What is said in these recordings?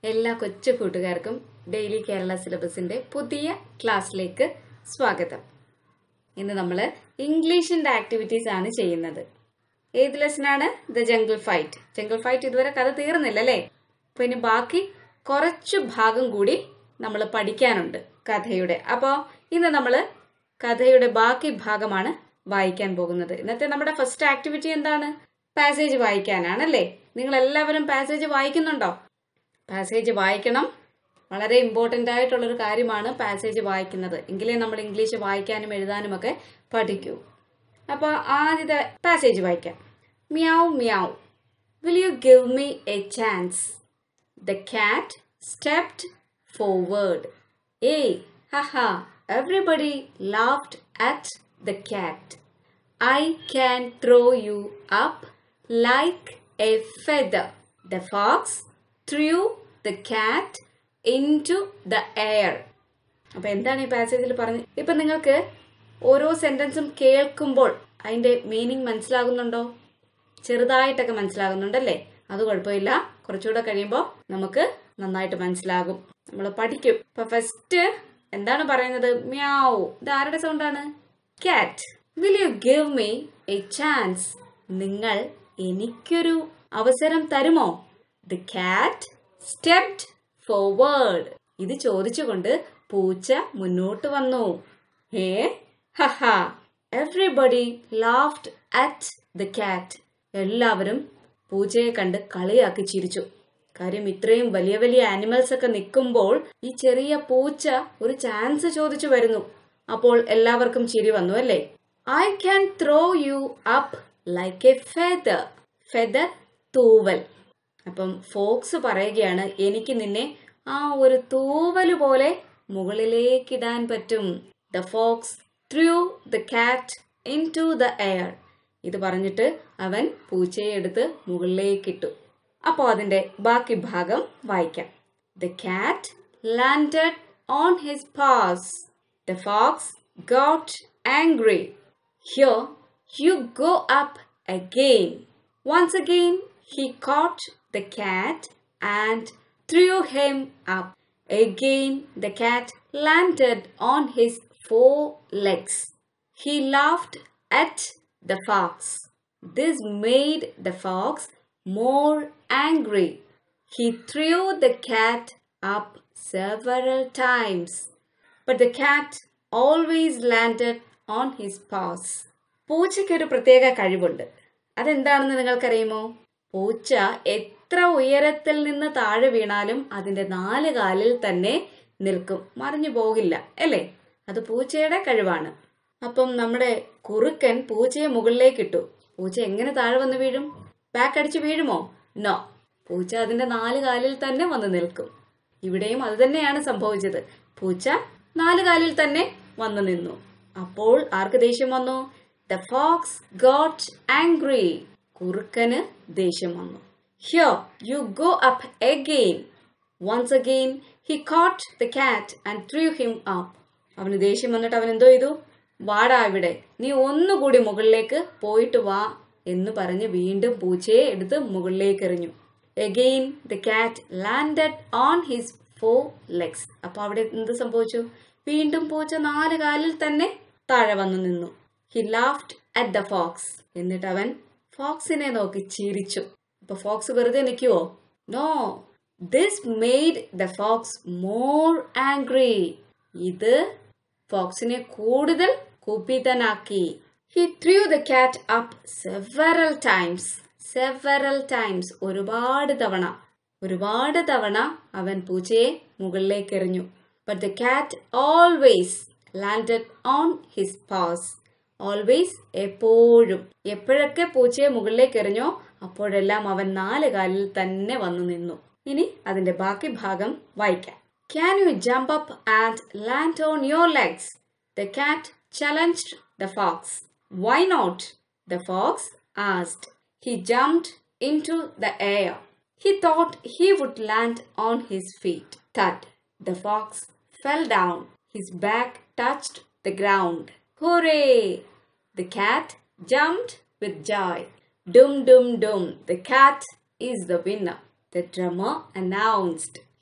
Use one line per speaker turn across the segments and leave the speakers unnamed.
എല്ലാ കൊച്ചു കൂട്ടുകാർക്കും ഡെയിലി കേരള സിലബസിന്റെ പുതിയ ക്ലാസ്സിലേക്ക് സ്വാഗതം ഇന്ന് നമ്മൾ ഇംഗ്ലീഷിന്റെ ആക്ടിവിറ്റീസ് ആണ് ചെയ്യുന്നത് ഏത് ലെസനാണ് the jungle fight jungle fight ഇതുവരെ കഥ തീർന്നില്ല അല്ലേ അപ്പൊ ഇനി ബാക്കി കുറച്ചു ഭാഗം കൂടി നമ്മൾ പഠിക്കാനുണ്ട് കഥയുടെ അപ്പോൾ ഇന്ന് നമ്മൾ കഥയുടെ ബാക്കി ഭാഗമാണ് വായിക്കാൻ പോകുന്നത് ഇന്നത്തെ നമ്മുടെ ഫസ്റ്റ് ആക്ടിവിറ്റി എന്താണ് പാസേജ് വായിക്കാനാണല്ലേ നിങ്ങൾ എല്ലാവരും പാസേജ് വായിക്കുന്നുണ്ടോ പാസേജ് വായിക്കണം വളരെ ഇമ്പോർട്ടൻ്റ് ആയിട്ടുള്ളൊരു കാര്യമാണ് പാസേജ് വായിക്കുന്നത് എങ്കിലേ നമ്മൾ ഇംഗ്ലീഷ് വായിക്കാനും എഴുതാനും ഒക്കെ പഠിക്കൂ അപ്പോൾ ആദ്യത്തെ പാസേജ് വായിക്കാം meow meow will you give me a chance the cat stepped forward hey haha everybody laughed at the cat I can throw you up like a feather. The fox threw the cat into the air. അപ്പൊ എന്താണ് ഈ പാസേജിൽ പറഞ്ഞത് ഇപ്പൊ നിങ്ങൾക്ക് ഓരോ സെന്റൻസും കേൾക്കുമ്പോൾ അതിന്റെ meaning മനസ്സിലാകുന്നുണ്ടോ ചെറുതായിട്ടൊക്കെ മനസ്സിലാകുന്നുണ്ടല്ലേ അത് കുഴപ്പമില്ല കുറച്ചുകൂടെ കഴിയുമ്പോൾ നമുക്ക് നന്നായിട്ട് മനസ്സിലാകും നമ്മൾ പഠിക്കും ഇപ്പൊ ഫസ്റ്റ് എന്താണ് പറയുന്നത് മ്യാവ് ഇത് ആരുടെ സൗണ്ടാണ് cat will you give me a chance നിങ്ങൾ എനിക്കൊരു അവസരം തരുമോ ദ ക്യാറ്റ് സ്റ്റെപ്ഡ് ഫോർവേഡ് ഇത് ചോദിച്ചുകൊണ്ട് പൂച്ച മുന്നോട്ട് വന്നു eh haha everybody laughed at the cat എല്ലാവരും പൂച്ചയെ കണ്ട് കളിയാക്കി ചിരിച്ചു കാര്യം ഇത്രയും വലിയ വലിയ ആനിമൽസ് ഒക്കെ നിൽക്കുമ്പോൾ ഈ ചെറിയ പൂച്ച ഒരു ചാൻസ് ചോദിച്ചു വരുന്നു അപ്പോൾ എല്ലാവർക്കും ചിരി വന്നു അല്ലേ I can throw you up like a feather feather തൂവൽ അപ്പം ഫോക്സ് പറയുകയാണ് എനിക്ക് നിന്നെ ആ ഒരു തൂവല് പോലെ മുകളിലേക്കിടാൻ പറ്റും the fox threw the cat into the air ഇത് പറഞ്ഞിട്ട് അവൻ പൂച്ചയെ എടുത്ത് മുകളിലേക്കിട്ടു അപ്പോൾ അതിന്റെ ബാക്കി ഭാഗം വായിക്കാം the cat landed on his paws the fox got angry Here you go up again. Once again, he caught the cat and threw him up. Again, the cat landed on his four legs. He laughed at the fox. This made the fox more angry. He threw the cat up several times, but the cat always landed on his paws പൂച്ചയ്ക്ക് ഒരു പ്രത്യേക കഴിവുണ്ട് അതെന്താണെന്ന് നിങ്ങൾക്കറിയുമോ പൂച്ച എത്ര ഉയരത്തിൽ നിന്ന് താഴെ വീണാലും അതിന്റെ നാല് കാലിൽ തന്നെ നിൽക്കും മറിഞ്ഞു പോകില്ല അല്ലേ അത് പൂച്ചയുടെ കഴിവാണ് അപ്പം നമ്മുടെ കുറുക്കൻ പൂച്ചയെ മുകളിലേക്ക് ഇട്ടു പൂച്ച എങ്ങനെ താഴെ വന്ന് വീഴും ബാക്ക് അടിച്ച് വീഴുമോ നോ പൂച്ച അതിന്റെ നാല് കാലിൽ തന്നെ വന്ന് നിൽക്കും ഇവിടെയും അത് തന്നെയാണ് സംഭവിച്ചത് പൂച്ച നാല് കാലിൽ തന്നെ വന്നു നിന്നു അപ്പോൾ ആർക്ക് ദേഷ്യം വന്നു ദ ഫോക്സ് ഗോട്ട് ആംഗ്രി കുറുക്കന് ദേഷ്യം വന്നു here you go up again once again he caught the cat and threw him up അവന് ദേഷ്യം വന്നിട്ട് അവൻ എന്തോ ചെയ്തു വാടാ ഇവിടെ നീ ഒന്നുകൂടി മുകളിലേക്ക് പോയിട്ട് വാ എന്ന് പറഞ്ഞ് വീണ്ടും പൂച്ചയെ എടുത്ത് മുകളിലേക്ക് എറിഞ്ഞു again the cat landed on his four legs അപ്പൊ അവിടെ എന്ത് സംഭവിച്ചു വീണ്ടും പൂച്ച നാല് കാലിൽ തന്നെ താഴെ വന്നു നിന്നു he laughed at the fox എന്നിട്ട് അവൻ ഫോക്സിനെ നോക്കി ചിരിച്ചു അപ്പൊ ഫോക്സ് വെറുതെ നിൽക്കുവോ no this made the fox more angry ഇത് ഫോക്സിനെ കൂടുതൽ കുപിതനാക്കി he threw the cat up several times several times ഒരുപാട് തവണ ഒരുപാട് തവണ അവൻ പൂച്ചയെ മുകളിലേക്ക് എറിഞ്ഞു but the cat always landed on his paws always എപ്പോഴും എപ്പോഴൊക്കെ പൂച്ചയെ മുകളിലേക്ക് എറിഞ്ഞോ അപ്പോഴെല്ലാം അവൻ നാല് കാലിൽ തന്നെ വന്നു നിന്നു ഇനി അതിന്റെ ബാക്കി ഭാഗം വായിക്കാം can you jump up and land on your legs the cat challenged the fox why not the fox asked he jumped into the air He thought he would land on his feet. Thud! The fox fell down. His back touched the ground. Hooray! The cat jumped with joy. Dum dum dum! The cat is the winner. The drummer announced.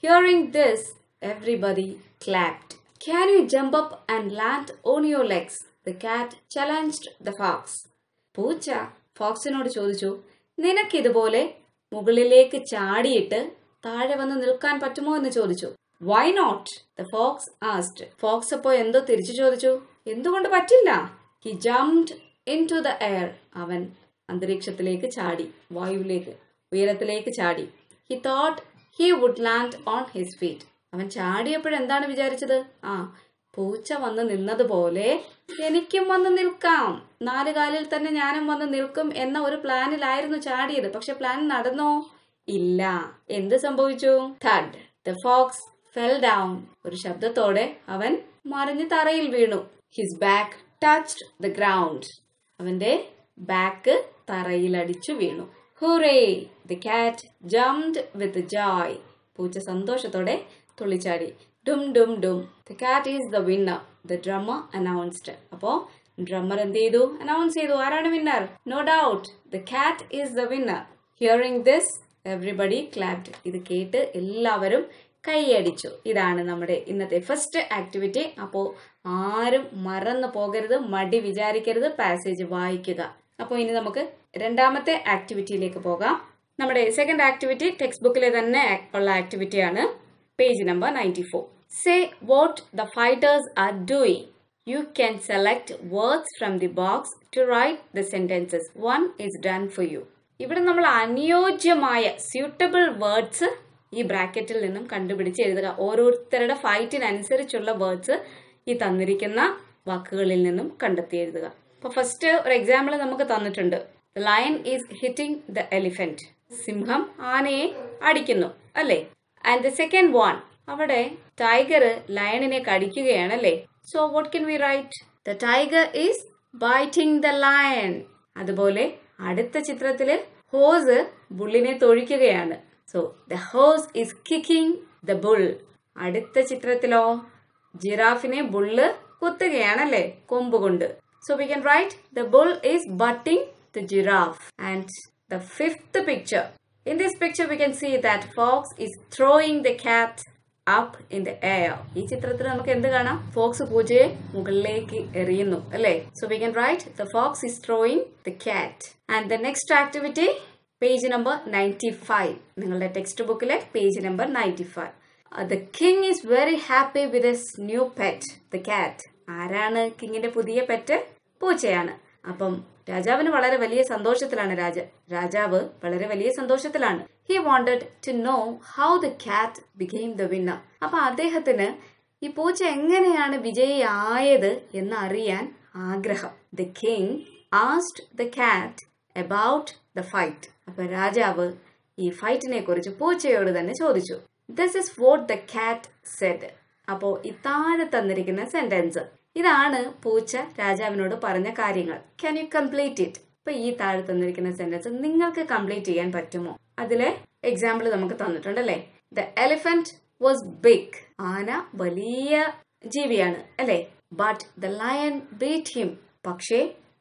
Hearing this everybody clapped can you jump up and land on your legs the cat challenged the fox പൂച്ച ഫോക്സിനോട് ചോദിച്ചു നിനക്കിതുപോലെ മുകളിലേക്ക് ചാടിയിട്ട് താഴെ വന്ന് നിൽക്കാൻ പറ്റുമോ എന്ന് ചോദിച്ചു why not the fox asked fox അപ്പോൾ എന്തോ തിരിച്ചു ചോദിച്ചു എന്തുകൊണ്ട് പറ്റില്ല he jumped into the air അവൻ അന്തരീക്ഷത്തിലേക്ക് ചാടി വായുവിലേക്ക് ഉയരത്തിലേക്ക് ചാടി he thought he would land on his feet അവൻ ചാടിയപ്പോഴെന്താണ് വിചാരിച്ചത് ആ പൂച്ച വന്ന് നിന്നതുപോലെ എനിക്കും വന്ന് നിൽക്കാം നാല് കാലിൽ തന്നെ ഞാനും വന്ന് നിൽക്കും എന്ന ഒരു പ്ലാനിലായിരുന്നു ചാടിയത് പക്ഷെ പ്ലാൻ നടന്നോ ഇല്ല എന്ത് സംഭവിച്ചു thud the fox fell down ഒരു ശബ്ദത്തോടെ അവൻ മറിഞ്ഞ് തറയിൽ വീണു his back touched the ground അവന്റെ ബാക്ക് തറയിലടിച്ചു വീണു hooray the cat jumped with joy പൂച്ച സന്തോഷത്തോടെ തുള്ളിച്ചാടി dum dum dum the cat is the winner the drummer announced അപ്പോ ഡ്രമ്മർ എന്ത് ചെയ്തു അനൗൺസ് ചെയ്തു ആരാണ് winner no doubt the cat is the winner hearing this everybody clapped ഇത് കേട്ട് എല്ലാവരും കൈയടിച്ചു ഇതാണ് നമ്മുടെ ഇന്നത്തെ ഫസ്റ്റ് ആക്ടിവിറ്റി അപ്പോൾ ആരും മറന്നു പോകരുത് മടി വിചാരിക്കരുത് പാസേജ് വായിക്കുക അപ്പോൾ ഇനി നമുക്ക് രണ്ടാമത്തെ ആക്ടിവിറ്റിയിലേക്ക് പോകാം നമ്മുടെ സെക്കൻഡ് ആക്ടിവിറ്റി ടെക്സ്റ്റ് ബുക്കിലെ തന്നെ ഉള്ള ആക്ടിവിറ്റിയാണ് page number ninety four say what the fighters are doing you can select words from the box to write the sentences one is done for you ഇവിടെ നമ്മൾ അനുയോജ്യമായ സ്യൂട്ടബിൾ വേർഡ്സ് ഈ ബ്രാക്കറ്റിൽ നിന്നും കണ്ടുപിടിച്ച് എഴുതുക ഓരോരുത്തരുടെ ഫൈറ്റിനനുസരിച്ചുള്ള വേർഡ്സ് ഈ തന്നിരിക്കുന്ന വാക്കുകളിൽ നിന്നും കണ്ടെത്തി എഴുതുക അപ്പൊ ഫസ്റ്റ് ഒരു എക്സാമ്പിൾ നമുക്ക് തന്നിട്ടുണ്ട് lion is hitting the elephant സിംഹം ആനയെ അടിക്കുന്നു അല്ലേ ആൻഡ് ദ സെക്കൻഡ് വൺ അവിടെ ടൈഗർ ലയണിനെ കടിക്കുകയാണ് അല്ലേ so what can we write the tiger is biting the lion അതുപോലെ അടുത്ത ചിത്രത്തില് ഹോസ് ബുള്ളിനെ തൊഴിക്കുകയാണ് so the horse is kicking the bull അടുത്ത ചിത്രത്തിലോ ജിറാഫിനെ ബുള്ള് കുത്തുകയാണല്ലേ കൊമ്പ് കൊണ്ട് so we can write the bull is butting the giraffe and the fifth picture in this picture we can see that fox is throwing the cat up in the air ഈ ചിത്രത്തിൽ നമുക്ക് എന്ത് കാണാം Fox പൂജയെ മുകളിലേക്ക് എറിയുന്നു അല്ലേ so we can write the fox is throwing the cat and the next activity page number ninety five നിങ്ങളുടെ text ബുക്കിലെ page number ninety five the king is very happy with his new pet the cat ആരാണ് കിങ്ങിന്റെ പുതിയ pet പൂച്ചയാണ് അപ്പം രാജാവിന് വളരെ വലിയ സന്തോഷത്തിലാണ് രാജ രാജാവ് വളരെ വലിയ സന്തോഷത്തിലാണ് he wanted to know how the cat became the winner അപ്പൊ അദ്ദേഹത്തിന് ഈ പൂച്ച എങ്ങനെയാണ് വിജയിയായത് എന്ന് അറിയാൻ ആഗ്രഹം the king asked the cat about the fight അപ്പൊ രാജാവ് ഈ ഫൈറ്റിനെ കുറിച്ച് പൂച്ചയോട് തന്നെ ചോദിച്ചു this is what the cat said അപ്പോ ഈ താഴെ തന്നിരിക്കുന്ന സെന്റൻസ് ഇതാണ് പൂച്ച രാജാവിനോട് പറഞ്ഞ കാര്യങ്ങൾ ക്യാൻ യു കംപ്ലീറ്റ് ഇറ്റ് ഇപ്പൊ ഈ താഴെ തന്നിരിക്കുന്ന സെന്റൻസ് നിങ്ങൾക്ക് കംപ്ലീറ്റ് ചെയ്യാൻ പറ്റുമോ അതിലെ എക്സാമ്പിൾ നമുക്ക് തന്നിട്ടുണ്ട് അല്ലേ ദ എലിഫന്റ് വാസ് ബിഗ് ആന വലിയ ജീവിയാണ് അല്ലെ but the lion beat him പക്ഷേ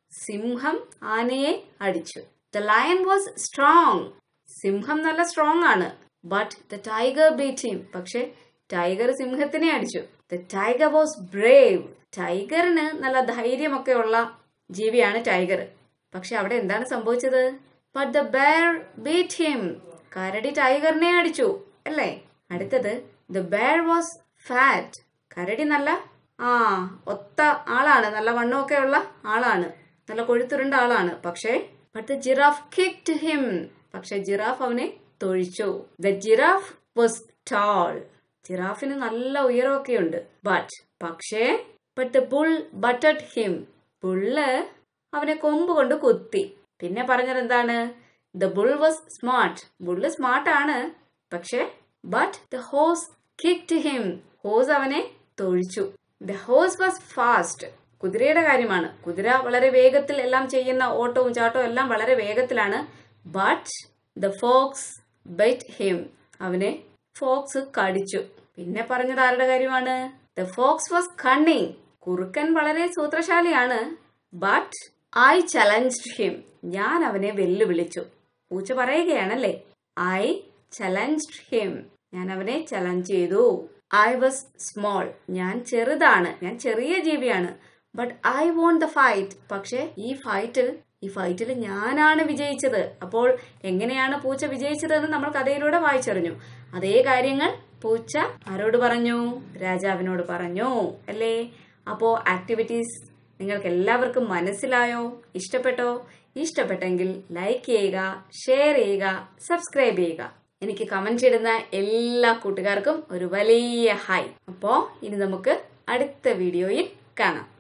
സിംഹം ആനയെ അടിച്ചു ദ ലയൺ വാസ് സ്ട്രോങ് സിംഹം നല്ല സ്ട്രോങ് ആണ് but the tiger beat him പക്ഷെ ടൈഗർ സിംഹത്തിനെ അടിച്ചു ദ ടൈഗർ വാസ് ബ്രേവ് ടൈഗറിന് നല്ല ധൈര്യമൊക്കെ ഉള്ള ജീവിയാണ് ടൈഗർ പക്ഷെ അവിടെ എന്താണ് സംഭവിച്ചത് but the bear beat him കരടി ടൈഗറിനെ അടിച്ചു അല്ലേ അടുത്തത് ദ ബെയർ വാസ് ഫാറ്റ് കരടി നല്ല ആ ഒത്ത ആളാണ് നല്ല വണ്ണമൊക്കെ ഉള്ള ആളാണ് നല്ല കൊഴുത്തുരുണ്ട ആളാണ് പക്ഷേ but the giraffe kicked him പക്ഷെ ജിറാഫ് അവനെ തൊഴിച്ചു ദ ജിറാഫ് വാസ് ടാൾ ജിറാഫിന് നല്ല ഉയരമൊക്കെ ഉണ്ട് ബട്ട് പക്ഷേ but the bull butted him bull അവനെ കൊമ്പ് കൊണ്ട് കുത്തി പിന്നെ പറഞ്ഞത് എന്താണ് the bull was smart bull smart ആണ് പക്ഷെ but the horse kicked him horse അവനെ തൊഴിച്ചു ദ ഹോസ് വാസ് ഫാസ്റ്റ് കുതിരയുടെ കാര്യമാണ് കുതിര വളരെ വേഗത്തിൽ എല്ലാം ചെയ്യുന്ന ഓട്ടവും ചാട്ടവും എല്ലാം വളരെ വേഗത്തിലാണ് but the fox bite him അവനെ ഫോക്സ് കടിച്ചു പിന്നെ പറഞ്ഞത് ആരുടെ കാര്യമാണ് ദ ഫോക്സ് വാസ് കണ്ണിങ് കുറുക്കൻ വളരെ സൂത്രശാലിയാണ് ബട്ട് ഐ ചലഞ്ച്ഡ് ഹിം ഞാൻ അവനെ വെല്ലുവിളിച്ചു പൂച്ച പറയുകയാണല്ലേ ഐ ചലഞ്ച്ഡ് ഹിം ഞാൻ അവനെ ചലഞ്ച് ചെയ്തു ഐ വാസ് സ്മോൾ ഞാൻ ചെറുതാണ് ഞാൻ ചെറിയ ജീവിയാണ് but I won the fight പക്ഷെ ഈ ഫൈറ്റിൽ ഈ ഫൈറ്റിൽ ഞാനാണ് വിജയിച്ചത് അപ്പോൾ എങ്ങനെയാണ് പൂച്ച വിജയിച്ചതെന്ന് നമ്മൾ കഥയിലൂടെ വായിച്ചറിഞ്ഞു അതേ കാര്യങ്ങൾ പൂച്ച ആരോട് പറഞ്ഞു രാജാവിനോട് പറഞ്ഞു അല്ലേ അപ്പോ ആക്ടിവിറ്റീസ് നിങ്ങൾക്ക് എല്ലാവർക്കും മനസ്സിലായോ ഇഷ്ടപ്പെട്ടോ ഇഷ്ടപ്പെട്ടെങ്കിൽ ലൈക്ക് ചെയ്യുക ഷെയർ ചെയ്യുക സബ്സ്ക്രൈബ് ചെയ്യുക എനിക്ക് കമന്റ് ഇടുന്ന എല്ലാ കൂട്ടുകാർക്കും ഒരു വലിയ ഹായ് അപ്പോ ഇനി നമുക്ക് അടുത്ത വീഡിയോയിൽ കാണാം